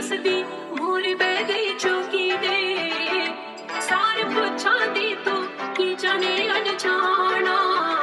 हंसदी मोरी बह गई चौकी दे सारे पूछा दी तू की जाने अनजाना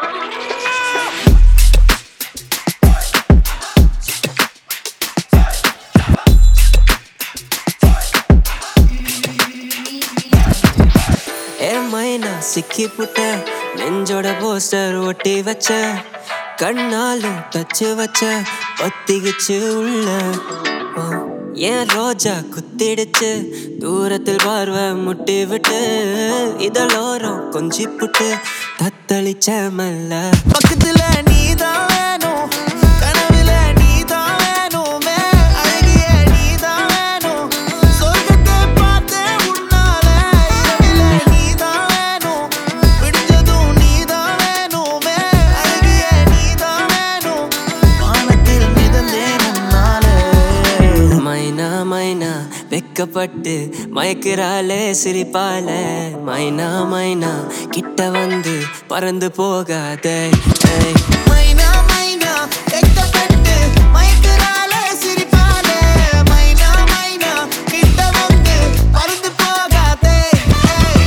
ஏ மைனா சிக்கி புட்ட நெஞ்சோட போஸ்டர் ஒட்டி வச்ச கண்ணாலும் டச்சு வச்ச பத்திக்கிச்சு உள்ள ஆ, ஏன் ரோஜா குத்திடுச்சு தூரத்தில் பார்வை முட்டி விட்டு இதழோரம் கொஞ்சி புட்டு தத்தளிச்ச மெல்ல பக்கத்துல நீதான் வேணும் கனவுல நீதான் வேணுமே அழகிய நீதான் வேணும் சொர்க்கத்தை பார்த்தேன் உன்னால இரவில நீதான் வேணும் விடிஞ்சதும் நீதான் வேணுமே அழகிய நீதான் வேணும் வானத்தில் மிதந்தேன் உன்னால மைனா மைனா வெக்கப்பட்டு மயக்கிறாளே சிரிப்பால மைனா மைனா கிட்ட வந்து பறந்து போகாதே ஏய். மைனா மைனா வெட்கப்பட்டு மயக்குறாளே சிரிப்பாளே மைனா மைனா கிட்ட வந்து பறந்து போகாதே ஏய்.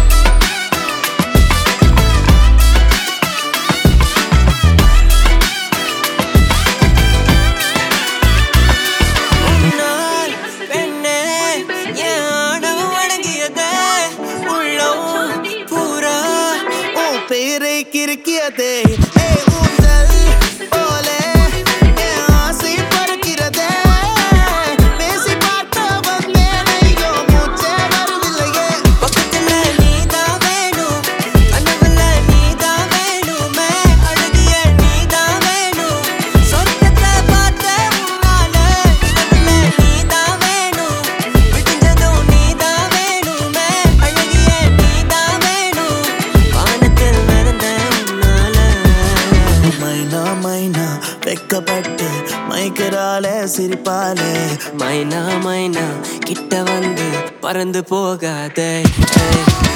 முன்னாள் பெண்ணே என் ஆணவம் அடங்கியதே உள்ளம் பூரா உன் பேரை கிறுக்கியதே ஏய் ஊஞ்சல் போலே என் ஆசை பறக்கிறதே பேசி பார்த்த வந்தேன் ஐயோ மூச்சே வருதில்லையே பக்கத்துல நீதான் வேணும் கனவுல நீதான் வேணுமே அழகிய நீதான் வேணும் சொர்க்கத்தை பார்த்த உன்னால இடத்துல நீதான் வேணும் விடிஞ்சதும் நீதான் வேணுமே அழகிய நீதான் வேணும் வானத்தில் நடந்த உன்னால மைனா மைனா வெட்கப்பட்டு மயக்கிறாளே சிரிப்பாளே மைனா மைனா கிட்ட வந்து பறந்து போகாதே ஏய்.